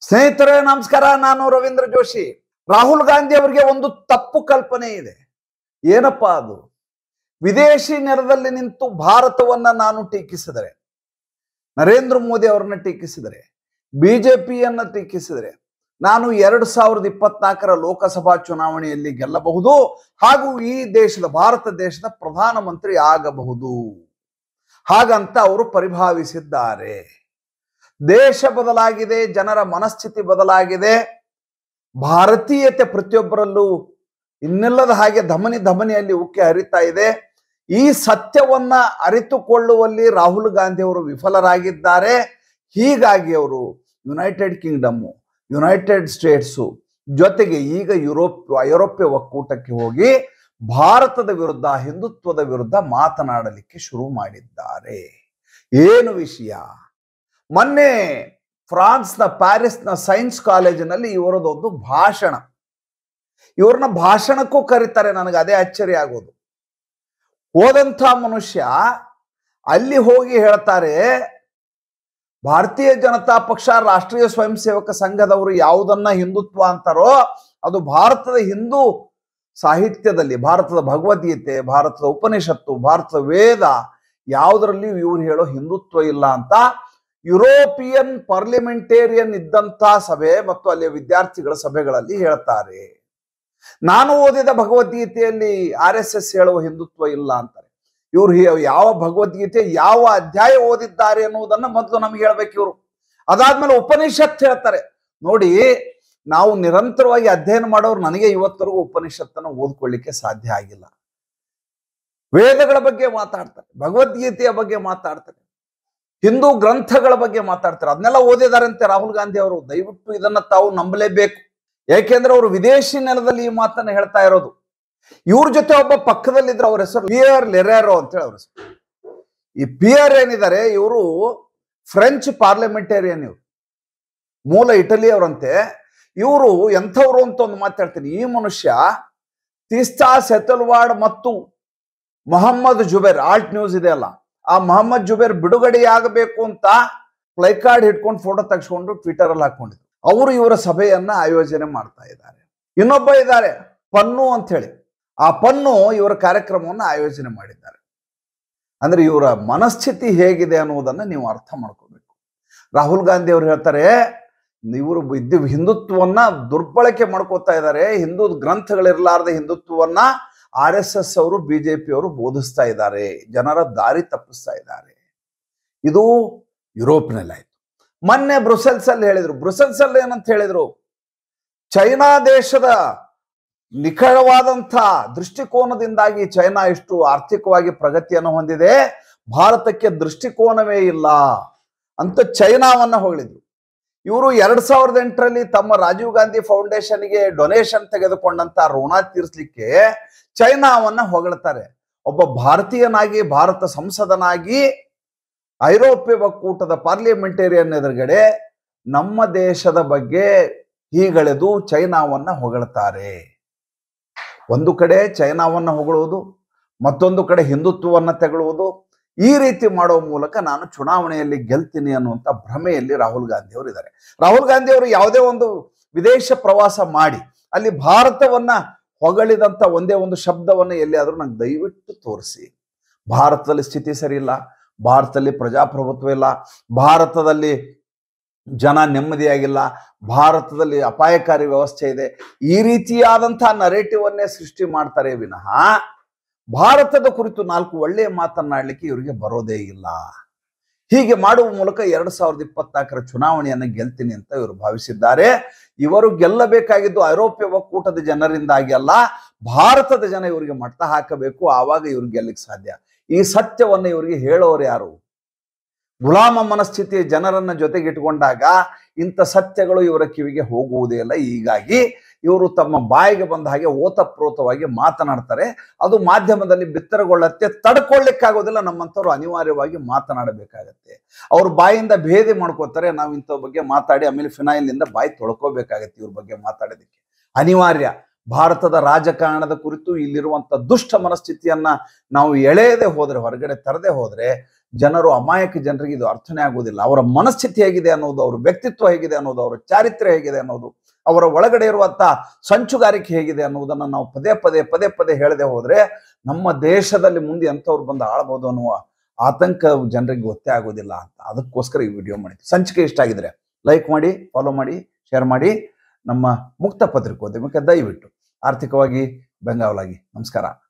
ಸ್ನೇಹಿತರೆ ನಮಸ್ಕಾರ ನಾನು ರವೀಂದ್ರ ಜೋಶಿ ರಾಹುಲ್ ಗಾಂಧಿ ಅವರಿಗೆ ಒಂದು ತಪ್ಪು ಕಲ್ಪನೆ ಇದೆ ಏನಪ್ಪ ಅದು ವಿದೇಶಿ ನೆಲದಲ್ಲಿ ನಿಂತು ಭಾರತವನ್ನ ನಾನು ಟೀಕಿಸಿದರೆ ನರೇಂದ್ರ ಮೋದಿ ಅವರನ್ನ ಟೀಕಿಸಿದರೆ ಬಿಜೆಪಿಯನ್ನ ಟೀಕಿಸಿದರೆ ನಾನು ಎರಡು ಸಾವಿರದ ಇಪ್ಪತ್ನಾಲ್ಕರ ಲೋಕಸಭಾ ಚುನಾವಣೆಯಲ್ಲಿ ಗೆಲ್ಲಬಹುದು ಹಾಗೂ ಈ ದೇಶದ ಭಾರತ ದೇಶದ ಪ್ರಧಾನಮಂತ್ರಿ ಆಗಬಹುದು ಹಾಗಂತ ಅವರು ಪರಿಭಾವಿಸಿದ್ದಾರೆ ದೇಶ ಬದಲಾಗಿದೆ ಜನರ ಮನಸ್ಥಿತಿ ಬದಲಾಗಿದೆ ಭಾರತೀಯತೆ ಪ್ರತಿಯೊಬ್ಬರಲ್ಲೂ ಇನ್ನೆಲ್ಲದ ಹಾಗೆ ಧಮನಿ ಧಮನಿಯಲ್ಲಿ ಉಕ್ಕಿ ಹರಿತಾ ಇದೆ ಈ ಸತ್ಯವನ್ನ ಅರಿತುಕೊಳ್ಳುವಲ್ಲಿ ರಾಹುಲ್ ಗಾಂಧಿ ಅವರು ವಿಫಲರಾಗಿದ್ದಾರೆ ಹೀಗಾಗಿ ಅವರು ಯುನೈಟೆಡ್ ಕಿಂಗ್ಡಮ್ಮು ಯುನೈಟೆಡ್ ಸ್ಟೇಟ್ಸು ಜೊತೆಗೆ ಈಗ ಯುರೋಪ್ ಐರೋಪ್ಯ ಒಕ್ಕೂಟಕ್ಕೆ ಹೋಗಿ ಭಾರತದ ವಿರುದ್ಧ ಹಿಂದುತ್ವದ ವಿರುದ್ಧ ಮಾತನಾಡಲಿಕ್ಕೆ ಶುರು ಮಾಡಿದ್ದಾರೆ ಏನು ವಿಷಯ ಮೊನ್ನೆ ಫ್ರಾನ್ಸ್ನ ಪ್ಯಾರಿಸ್ನ ಸೈನ್ಸ್ ಕಾಲೇಜಿನಲ್ಲಿ ಇವರದೊಂದು ಭಾಷಣ ಇವ್ರನ್ನ ಭಾಷಣಕ್ಕೂ ಕರೀತಾರೆ ನನಗೆ ಅದೇ ಅಚ್ಚರಿ ಆಗೋದು ಹೋದಂಥ ಮನುಷ್ಯ ಅಲ್ಲಿ ಹೋಗಿ ಹೇಳ್ತಾರೆ ಭಾರತೀಯ ಜನತಾ ಪಕ್ಷ ರಾಷ್ಟ್ರೀಯ ಸ್ವಯಂ ಸೇವಕ ಸಂಘದವರು ಯಾವುದನ್ನ ಹಿಂದುತ್ವ ಅಂತಾರೋ ಅದು ಭಾರತದ ಹಿಂದೂ ಸಾಹಿತ್ಯದಲ್ಲಿ ಭಾರತದ ಭಗವದ್ಗೀತೆ ಭಾರತದ ಉಪನಿಷತ್ತು ಭಾರತದ ವೇದ ಯಾವುದರಲ್ಲಿ ಇವ್ರು ಹೇಳೋ ಹಿಂದುತ್ವ ಇಲ್ಲ ಅಂತ ಯುರೋಪಿಯನ್ ಪಾರ್ಲಿಮೆಂಟೇರಿಯನ್ ಇದ್ದಂತ ಸಭೆ ಮತ್ತು ಅಲ್ಲಿಯ ವಿದ್ಯಾರ್ಥಿಗಳ ಸಭೆಗಳಲ್ಲಿ ಹೇಳ್ತಾರೆ ನಾನು ಓದಿದ ಭಗವದ್ಗೀತೆಯಲ್ಲಿ ಆರ್ ಎಸ್ ಎಸ್ ಹೇಳುವ ಹಿಂದುತ್ವ ಇಲ್ಲ ಅಂತಾರೆ ಇವ್ರು ಯಾವ ಭಗವದ್ಗೀತೆ ಯಾವ ಅಧ್ಯಾಯ ಓದಿದ್ದಾರೆ ಅನ್ನುವುದನ್ನ ಮೊದಲು ನಮ್ಗೆ ಹೇಳ್ಬೇಕು ಇವರು ಅದಾದ್ಮೇಲೆ ಉಪನಿಷತ್ ಹೇಳ್ತಾರೆ ನೋಡಿ ನಾವು ನಿರಂತರವಾಗಿ ಅಧ್ಯಯನ ಮಾಡೋರು ನನಗೆ ಇವತ್ತರೆಗೂ ಉಪನಿಷತ್ತನ್ನು ಓದ್ಕೊಳ್ಳಿಕ್ಕೆ ಸಾಧ್ಯ ಆಗಿಲ್ಲ ವೇದಗಳ ಬಗ್ಗೆ ಮಾತಾಡ್ತಾರೆ ಭಗವದ್ಗೀತೆಯ ಬಗ್ಗೆ ಮಾತಾಡ್ತಾರೆ ಹಿಂದೂ ಗ್ರಂಥಗಳ ಬಗ್ಗೆ ಮಾತಾಡ್ತಾರೆ ಅದನ್ನೆಲ್ಲ ಓದಿದಾರಂತೆ ರಾಹುಲ್ ಗಾಂಧಿ ಅವರು ದಯವಿಟ್ಟು ಇದನ್ನ ತಾವು ನಂಬಲೇಬೇಕು ಯಾಕೆಂದ್ರೆ ಅವರು ವಿದೇಶಿ ನೆಲದಲ್ಲಿ ಈ ಮಾತನ್ನ ಹೇಳ್ತಾ ಇರೋದು ಇವ್ರ ಜೊತೆ ಒಬ್ಬ ಪಕ್ಕದಲ್ಲಿದ್ರೆ ಅವ್ರ ಹೆಸರು ಪಿಯರ್ ಲೆರೇರೋ ಅಂತ ಹೇಳಿ ಅವ್ರ ಹೆಸರು ಈ ಪಿಯರ್ ಏನಿದ್ದಾರೆ ಇವರು ಫ್ರೆಂಚ್ ಪಾರ್ಲಿಮೆಂಟೇರಿಯನ್ ಇವರು ಮೂಲ ಇಟಲಿಯವರಂತೆ ಇವರು ಎಂಥವ್ರು ಅಂತ ಒಂದು ಮಾತಾಡ್ತೀನಿ ಈ ಮನುಷ್ಯ ತಿಸ್ತಾ ಸೆತಲ್ವಾಡ್ ಮತ್ತು ಮೊಹಮ್ಮದ್ ಜುಬೇರ್ ಆಲ್ಟ್ ನ್ಯೂಸ್ ಇದೆ ಅಲ್ಲ ಆ ಮೊಹಮ್ಮದ್ ಜುಬೇರ್ ಬಿಡುಗಡೆಯಾಗಬೇಕು ಅಂತ ಪ್ಲೈ ಕಾರ್ಡ್ ಹಿಡ್ಕೊಂಡು ಫೋಟೋ ತೆಗೆಸ್ಕೊಂಡು ಟ್ವಿಟರ್ ಅಲ್ಲಿ ಹಾಕೊಂಡಿದ್ರು ಅವರು ಇವರ ಸಭೆಯನ್ನ ಆಯೋಜನೆ ಮಾಡ್ತಾ ಇದ್ದಾರೆ ಇನ್ನೊಬ್ಬ ಇದ್ದಾರೆ ಪನ್ನು ಅಂತ ಹೇಳಿ ಆ ಪನ್ನು ಇವರ ಕಾರ್ಯಕ್ರಮವನ್ನು ಆಯೋಜನೆ ಮಾಡಿದ್ದಾರೆ ಅಂದ್ರೆ ಇವರ ಮನಸ್ಥಿತಿ ಹೇಗಿದೆ ಅನ್ನುವುದನ್ನ ನೀವು ಅರ್ಥ ಮಾಡ್ಕೋಬೇಕು ರಾಹುಲ್ ಗಾಂಧಿ ಅವರು ಹೇಳ್ತಾರೆ ಇವರು ಇದ್ದು ಹಿಂದುತ್ವವನ್ನ ದುರ್ಬಳಕೆ ಮಾಡ್ಕೋತಾ ಇದ್ದಾರೆ ಹಿಂದೂ ಗ್ರಂಥಗಳಿರಲಾರ್ದ ಹಿಂದುತ್ವವನ್ನ ಆರ್ ಎಸ್ ಎಸ್ ಅವರು ಬಿಜೆಪಿ ಅವರು ಬೋಧಿಸ್ತಾ ಇದ್ದಾರೆ ಜನರ ದಾರಿ ತಪ್ಪಿಸ್ತಾ ಇದ್ದಾರೆ ಇದು ಯುರೋಪ್ನಲ್ಲಿ ಆಯ್ತು ಮೊನ್ನೆ ಬ್ರುಸೆಲ್ಸ್ ಅಲ್ಲಿ ಹೇಳಿದ್ರು ಬ್ರುಸೆಲ್ಸ್ ಅಲ್ಲಿ ಏನಂತ ಹೇಳಿದ್ರು ಚೈನಾ ದೇಶದ ನಿಖರವಾದಂಥ ದೃಷ್ಟಿಕೋನದಿಂದಾಗಿ ಚೈನಾ ಇಷ್ಟು ಆರ್ಥಿಕವಾಗಿ ಪ್ರಗತಿಯನ್ನು ಹೊಂದಿದೆ ಭಾರತಕ್ಕೆ ದೃಷ್ಟಿಕೋನವೇ ಇಲ್ಲ ಅಂತ ಚೈನಾವನ್ನ ಹೊಗಳಿದ್ರು ಇವರು ಎರಡ್ ಸಾವಿರದ ಎಂಟರಲ್ಲಿ ತಮ್ಮ ರಾಜೀವ್ ಗಾಂಧಿ ಫೌಂಡೇಶನ್ಗೆ ಡೊನೇಷನ್ ತೆಗೆದುಕೊಂಡಂತ ಋಣ ತೀರಿಸಲಿಕ್ಕೆ ಚೈನಾವನ್ನ ಹೊಗಳ್ತಾರೆ ಒಬ್ಬ ಭಾರತೀಯನಾಗಿ ಭಾರತ ಸಂಸದನಾಗಿ ಐರೋಪ್ಯ ಒಕ್ಕೂಟದ ಪಾರ್ಲಿಮೆಂಟೇರಿಯನ್ ಎದುರುಗಡೆ ನಮ್ಮ ದೇಶದ ಬಗ್ಗೆ ಹೀಗಳೆದು ಚೈನಾವನ್ನ ಹೊಗಳ್ತಾರೆ ಒಂದು ಕಡೆ ಚೈನಾವನ್ನ ಹೊಗಳುವುದು ಮತ್ತೊಂದು ಕಡೆ ಹಿಂದುತ್ವವನ್ನ ತೆಗಳುವುದು ಈ ರೀತಿ ಮಾಡೋ ಮೂಲಕ ನಾನು ಚುನಾವಣೆಯಲ್ಲಿ ಗೆಲ್ತೀನಿ ಅನ್ನುವಂಥ ಭ್ರಮೆಯಲ್ಲಿ ರಾಹುಲ್ ಗಾಂಧಿ ಅವರು ಇದ್ದಾರೆ ರಾಹುಲ್ ಗಾಂಧಿ ಅವರು ಯಾವುದೇ ಒಂದು ವಿದೇಶ ಪ್ರವಾಸ ಮಾಡಿ ಅಲ್ಲಿ ಭಾರತವನ್ನ ಹೊಗಳಿದಂತ ಒಂದೇ ಒಂದು ಶಬ್ದವನ್ನ ಎಲ್ಲಿಯಾದ್ರೂ ನಂಗೆ ದಯವಿಟ್ಟು ತೋರಿಸಿ ಭಾರತದಲ್ಲಿ ಸ್ಥಿತಿ ಸರಿ ಇಲ್ಲ ಭಾರತದಲ್ಲಿ ಪ್ರಜಾಪ್ರಭುತ್ವ ಇಲ್ಲ ಭಾರತದಲ್ಲಿ ಜನ ನೆಮ್ಮದಿಯಾಗಿಲ್ಲ ಭಾರತದಲ್ಲಿ ಅಪಾಯಕಾರಿ ವ್ಯವಸ್ಥೆ ಇದೆ ಈ ರೀತಿಯಾದಂತಹ ನರೇಟಿವ್ ಅನ್ನೇ ಸೃಷ್ಟಿ ಮಾಡ್ತಾರೆ ವಿನಃ ಭಾರತದ ಕುರಿತು ನಾಲ್ಕು ಒಳ್ಳೆಯ ಮಾತನಾಡಲಿಕ್ಕೆ ಇವರಿಗೆ ಬರೋದೇ ಇಲ್ಲ ಹೀಗೆ ಮಾಡುವ ಮೂಲಕ ಎರಡ್ ಸಾವಿರದ ಇಪ್ಪತ್ನಾಲ್ಕರ ಚುನಾವಣೆಯನ್ನು ಗೆಲ್ತೀನಿ ಅಂತ ಇವರು ಭಾವಿಸಿದ್ದಾರೆ ಇವರು ಗೆಲ್ಲಬೇಕಾಗಿದ್ದು ಐರೋಪ್ಯ ಒಕ್ಕೂಟದ ಜನರಿಂದಾಗಿ ಅಲ್ಲ ಭಾರತದ ಜನ ಇವರಿಗೆ ಮಟ್ಟ ಹಾಕಬೇಕು ಆವಾಗ ಇವ್ರು ಗೆಲ್ಲಕ್ಕೆ ಸಾಧ್ಯ ಈ ಸತ್ಯವನ್ನು ಇವರಿಗೆ ಹೇಳೋರು ಯಾರು ಗುಲಾಮ ಮನಸ್ಥಿತಿಯ ಜನರನ್ನ ಜೊತೆಗಿಟ್ಕೊಂಡಾಗ ಇಂಥ ಸತ್ಯಗಳು ಇವರ ಕಿವಿಗೆ ಹೋಗುವುದೇ ಇಲ್ಲ ಹೀಗಾಗಿ ಇವರು ತಮ್ಮ ಬಾಯಿಗೆ ಬಂದ ಹಾಗೆ ಓತಪ್ರೋತವಾಗಿ ಮಾತನಾಡ್ತಾರೆ ಅದು ಮಾಧ್ಯಮದಲ್ಲಿ ಬಿತ್ತರಗೊಳ್ಳತ್ತೆ ತಡ್ಕೊಳ್ಳಿಕ್ಕಾಗೋದಿಲ್ಲ ನಮ್ಮಂಥವ್ರು ಅನಿವಾರ್ಯವಾಗಿ ಮಾತನಾಡಬೇಕಾಗತ್ತೆ ಅವ್ರ ಬಾಯಿಂದ ಭೇದಿ ಮಾಡ್ಕೋತಾರೆ ನಾವು ಇಂಥ ಬಗ್ಗೆ ಮಾತಾಡಿ ಆಮೇಲೆ ಫಿನಾಯಿಲ್ನಿಂದ ಬಾಯಿ ತೊಳ್ಕೋಬೇಕಾಗತ್ತೆ ಇವ್ರ ಬಗ್ಗೆ ಮಾತಾಡೋದಕ್ಕೆ ಅನಿವಾರ್ಯ ಭಾರತದ ರಾಜಕಾರಣದ ಕುರಿತು ಇಲ್ಲಿರುವಂತ ದುಷ್ಟ ಮನಸ್ಥಿತಿಯನ್ನ ನಾವು ಎಳೆಯದೆ ಹೋದ್ರೆ ಹೊರಗಡೆ ತರದೆ ಹೋದ್ರೆ ಜನರು ಅಮಾಯಕ ಜನರಿಗೆ ಇದು ಅರ್ಥನೇ ಆಗುವುದಿಲ್ಲ ಅವರ ಮನಸ್ಥಿತಿ ಹೇಗಿದೆ ಅನ್ನೋದು ಅವರ ವ್ಯಕ್ತಿತ್ವ ಹೇಗಿದೆ ಅನ್ನೋದು ಅವರ ಚಾರಿತ್ರ್ಯ ಹೇಗಿದೆ ಅನ್ನೋದು ಅವರ ಒಳಗಡೆ ಇರುವಂತ ಸಂಚುಗಾರಿಕೆ ಹೇಗಿದೆ ಅನ್ನೋದನ್ನ ನಾವು ಪದೇ ಪದೇ ಪದೇ ಪದೇ ಹೇಳದೆ ಹೋದ್ರೆ ನಮ್ಮ ದೇಶದಲ್ಲಿ ಮುಂದೆ ಎಂಥವ್ರು ಬಂದು ಆಳ್ಬೋದು ಅನ್ನುವ ಆತಂಕ ಜನರಿಗೆ ಗೊತ್ತೇ ಆಗೋದಿಲ್ಲ ಅಂತ ಅದಕ್ಕೋಸ್ಕರ ಈ ವಿಡಿಯೋ ಮಾಡಿದ್ವಿ ಸಂಚಿಕೆ ಇಷ್ಟ ಆಗಿದ್ರೆ ಲೈಕ್ ಮಾಡಿ ಫಾಲೋ ಮಾಡಿ ಶೇರ್ ಮಾಡಿ ನಮ್ಮ ಮುಕ್ತ ಪತ್ರಿಕೋದ್ಯಮಕ್ಕೆ ದಯವಿಟ್ಟು ಆರ್ಥಿಕವಾಗಿ ಬೆಂಗಾವಲಾಗಿ ನಮಸ್ಕಾರ